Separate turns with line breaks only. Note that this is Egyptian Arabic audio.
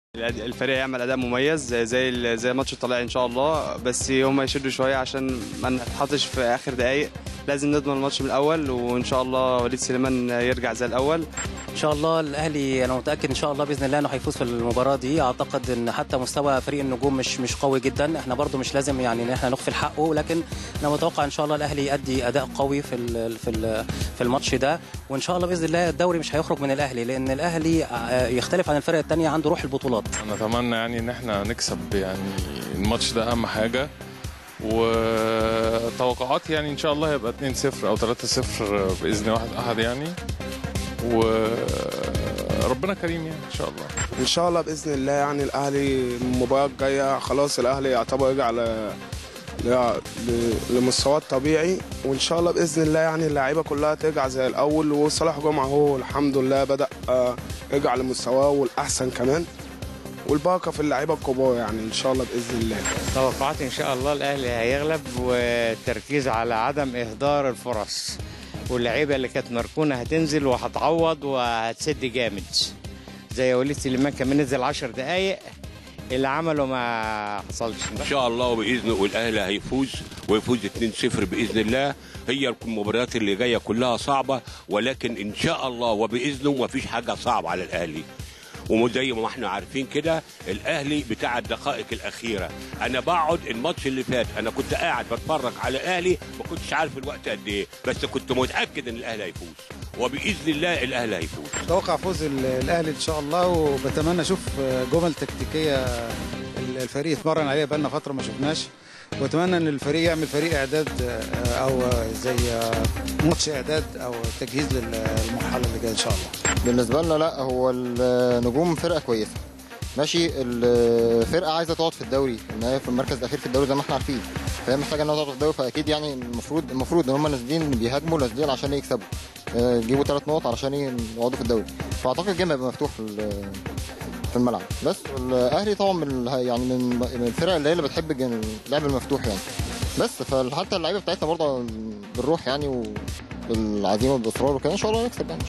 الفريق يعمل اداء مميز زي زي ماتش الطلائع ان شاء الله بس هم يشدوا شويه عشان ما نتحطش في اخر دقائق لازم نضمن الماتش من الاول وان شاء الله وليد سليمان يرجع زي الاول
ان شاء الله الاهلي انا متاكد ان شاء الله باذن الله انه هيفوز في المباراه دي اعتقد ان حتى مستوى فريق النجوم مش مش قوي جدا احنا برضو مش لازم يعني ان احنا نغفل حقه لكن انا متوقع ان شاء الله الاهلي يؤدي اداء قوي في ال في ال في الماتش ده وان شاء الله باذن الله الدوري مش هيخرج من الاهلي لان الاهلي يختلف عن الفرق الثانيه عنده روح البطولات
انا اتمنى يعني ان احنا نكسب يعني الماتش ده اهم حاجه وتوقعاتي يعني ان شاء الله هيبقى 2-0 او 3-0 باذن واحد احد يعني وربنا كريم يعني ان شاء الله
ان شاء الله باذن الله يعني الاهلي المباراه الجايه خلاص الاهلي يعتبر رجع ل لمستواه الطبيعي وان شاء الله باذن الله يعني اللعيبه كلها ترجع زي الاول وصلاح جمعه هو الحمد لله بدا يرجع لمستواه والاحسن كمان والبركه في اللعيبه الكبار يعني ان شاء الله باذن الله
توقعاتي ان شاء الله الاهلي هيغلب والتركيز على عدم اهدار الفرص واللعيبه اللي كانت مركونه هتنزل وهتعوض وهتسد جامد زي وليد سليمان كمان نزل 10 دقائق اللي عمله ما حصلش
ان شاء الله وباذن والاهلي هيفوز ويفوز 2-0 باذن الله هي المباريات اللي جايه كلها صعبه ولكن ان شاء الله وباذنه ما فيش حاجه صعبه على الاهلي وزي ما احنا عارفين كده الاهلي بتاع الدقائق الاخيره انا بقعد الماتش اللي فات انا كنت قاعد بتفرج على الاهلي ما كنتش عارف الوقت قد ايه بس كنت متاكد ان الاهلي هيفوز وباذن الله الاهلي هيفوز
اتوقع فوز الاهلي ان شاء الله وبتمنى اشوف جمل تكتيكيه الفريق اتمرن عليها بقالنا فتره ما شفناش واتمنى ان الفريق يعمل فريق اعداد او زي ماتش اعداد او تجهيز للمرحله اللي جايه ان شاء الله
بالنسبه لنا لا هو النجوم فرقه كويسه ماشي الفرقه عايزه تقعد في الدوري ان هي في المركز الاخير في الدوري زي ما احنا عارفين فهي محتاجه انها تقعد في الدوري فاكيد يعني المفروض المفروض ان هم نازلين بيهاجموا نازلين عشان يكسبوا يجيبوا ثلاث نقط علشان يقعدوا في الدوري فاعتقد الجيم هيبقى مفتوح في الملعب بس الاهلي طبعا من يعني من الفرق اللي هي اللي بتحب اللعب المفتوح يعني بس فحتى اللعيبه بتاعتنا برضه بالروح يعني والعزيمه والاصرار وكده ان شاء الله نكسب يعني